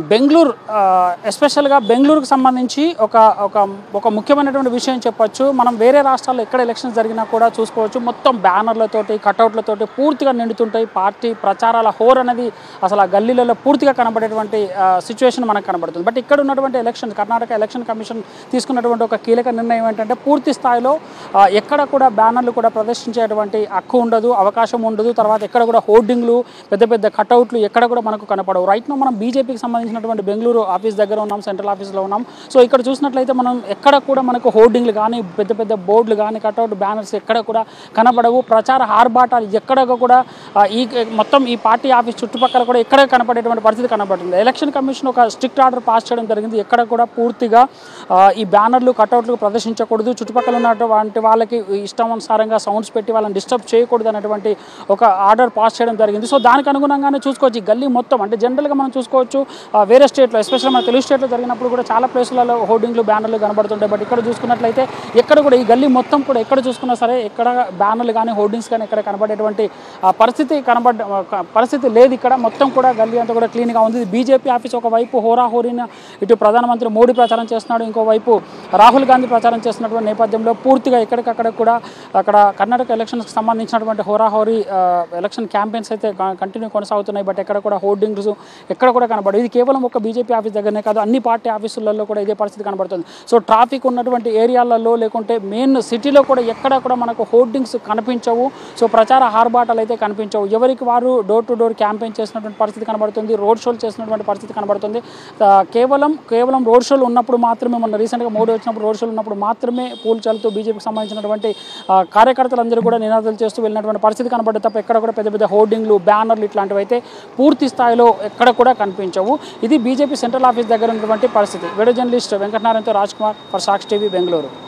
బెంగళూరు ఆ, ఎస్పెషల్గా బెంగళూరుకు సంబంధించి ఒక ఒక ఒక ముఖ్యమైనటువంటి విషయం చెప్పొచ్చు మనం వేరే రాష్ట్రాల్లో ఎక్కడ ఎలక్షన్స్ జరిగినా కూడా చూసుకోవచ్చు మొత్తం బ్యానర్లతోటి కటౌట్లతోటి పూర్తిగా నిండుతుంటాయి పార్టీ ప్రచారాల హోర్ అనేది అసలు ఆ గల్లీలలో పూర్తిగా కనబడేటువంటి సిచ్యువేషన్ మనకు కనబడుతుంది బట్ ఇక్కడ ఉన్నటువంటి ఎలక్షన్ కర్ణాటక ఎలక్షన్ కమిషన్ తీసుకున్నటువంటి ఒక కీలక నిర్ణయం ఏంటంటే పూర్తి స్థాయిలో ఆ, ఎక్కడ కూడా బ్యానర్లు కూడా ప్రదర్శించేటువంటి హక్కు ఉండదు అవకాశం ఉండదు తర్వాత ఎక్కడ కూడా హోర్డింగ్లు పెద్ద పెద్ద కటౌట్లు ఎక్కడ కూడా మనకు కనపడవు రైట్ నో మనం బీజేపీకి సంబంధించినటువంటి బెంగళూరు ఆఫీస్ దగ్గర ఉన్నాం సెంట్రల్ ఆఫీస్లో ఉన్నాం సో ఇక్కడ చూసినట్లయితే మనం ఎక్కడ కూడా మనకు హోర్డింగ్లు కానీ పెద్ద పెద్ద బోర్డులు కానీ కటౌట్ బ్యానర్స్ ఎక్కడ కూడా కనబడవు ప్రచార ఆర్భాటాలు ఎక్కడ కూడా ఆ, ఈ మొత్తం ఈ పార్టీ ఆఫీస్ చుట్టుపక్కల కూడా ఎక్కడ కనపడేటువంటి పరిస్థితి కనబడుతుంది ఎలక్షన్ కమిషన్ ఒక స్ట్రిక్ట్ ఆర్డర్ పాస్ చేయడం జరిగింది ఎక్కడ కూడా పూర్తిగా ఆ, ఈ బ్యానర్లు కటౌట్లు ప్రదర్శించకూడదు చుట్టుపక్కల ఉన్నటువంటి వాళ్ళకి ఇష్టానుసారంగా సౌండ్స్ పెట్టి వాళ్ళని డిస్టర్బ్ చేయకూడదు అనేటువంటి ఒక ఆర్డర్ పాస్ చేయడం జరిగింది సో దానికి అనుగుణంగానే చూసుకోవచ్చు ఈ గల్లీ మొత్తం అంటే జనరల్గా మనం చూసుకోవచ్చు ఆ, వేరే స్టేట్లో ఎస్పెషల్ మన తెలుగు స్టేట్లో జరిగినప్పుడు కూడా చాలా ప్లేసులలో హోర్డింగ్లు బ్యానర్లు కనబడుతుంటాయి బట్ ఇక్కడ చూసుకున్నట్లయితే ఎక్కడ కూడా ఈ గల్లీ మొత్తం కూడా ఎక్కడ చూసుకున్నా సరే ఎక్కడ బ్యానర్లు కానీ హోర్డింగ్స్ కానీ ఎక్కడ కనబడేటువంటి ఆ పరిస్థితి కనబడ్డ ఆ, పరిస్థితి లేదు ఇక్కడ మొత్తం కూడా గల్లీ అంతా కూడా క్లీన్గా ఉంది బీజేపీ ఆఫీస్ ఒకవైపు హోరాహోరీన ఇటు ప్రధానమంత్రి మోడీ ప్రచారం చేస్తున్నాడు ఇంకోవైపు రాహుల్ గాంధీ ప్రచారం చేస్తున్నటువంటి నేపథ్యంలో పూర్తిగా ఎక్కడికక్కడ కూడా అక్కడ కర్ణాటక ఎలక్షన్స్కి సంబంధించినటువంటి హోరాహోరీ ఆ, ఎలక్షన్ క్యాంపెయిన్స్ అయితే కంటిన్యూ కొనసాగుతున్నాయి బట్ ఎక్కడ కూడా హోర్డింగ్స్ ఎక్కడ కూడా కనబడదు ఇది కేవలం ఒక బీజేపీ ఆఫీస్ దగ్గరనే కాదు అన్ని పార్టీ ఆఫీసులలో కూడా ఇదే పరిస్థితి కనబడుతుంది సో ట్రాఫిక్ ఉన్నటువంటి ఏరియాలలో లేకుంటే మెయిన్ సిటీలో కూడా ఎక్కడ కూడా మనకు హోర్డింగ్స్ కనిపించవు సో ప్రచార హార్బాటాలు అయితే కనిపించవు ఎవరికి వారు డోర్ టు డోర్ క్యాంపెయిన్ చేసినటువంటి పరిస్థితి కనబడుతుంది రోడ్ షోలు చేసినటువంటి పరిస్థితి కనబడుతుంది ఆ, కేవలం కేవలం రోడ్ షోలు ఉన్నప్పుడు మాత్రమే మొన్న రీసెంట్గా మోడీ వచ్చినప్పుడు రోడ్ షోలు ఉన్నప్పుడు మాత్రమే పూలు చల్లుతూ బీజేపీకి సంబంధించినటువంటి ఆ, కార్యకర్తలందరూ కూడా నినాదాలు చేస్తూ వెళ్ళినటువంటి పరిస్థితి కనబడ్డ తప్ప ఎక్కడ కూడా పెద్ద పెద్ద హోర్డింగ్లు బ్యానర్లు ఇట్లాంటివి అయితే పూర్తి స్థాయిలో ఎక్కడ కూడా కనిపించవు ఇది బీజేపీ సెంట్రల్ ఆఫీస్ దగ్గర ఉన్నటువంటి పరిస్థితి వీడియో జర్నలిస్ట్ వెంకటనారాయణతో రాజ్ కుమార్ ఫర్ సాక్షి టీవీ బెంగళూరు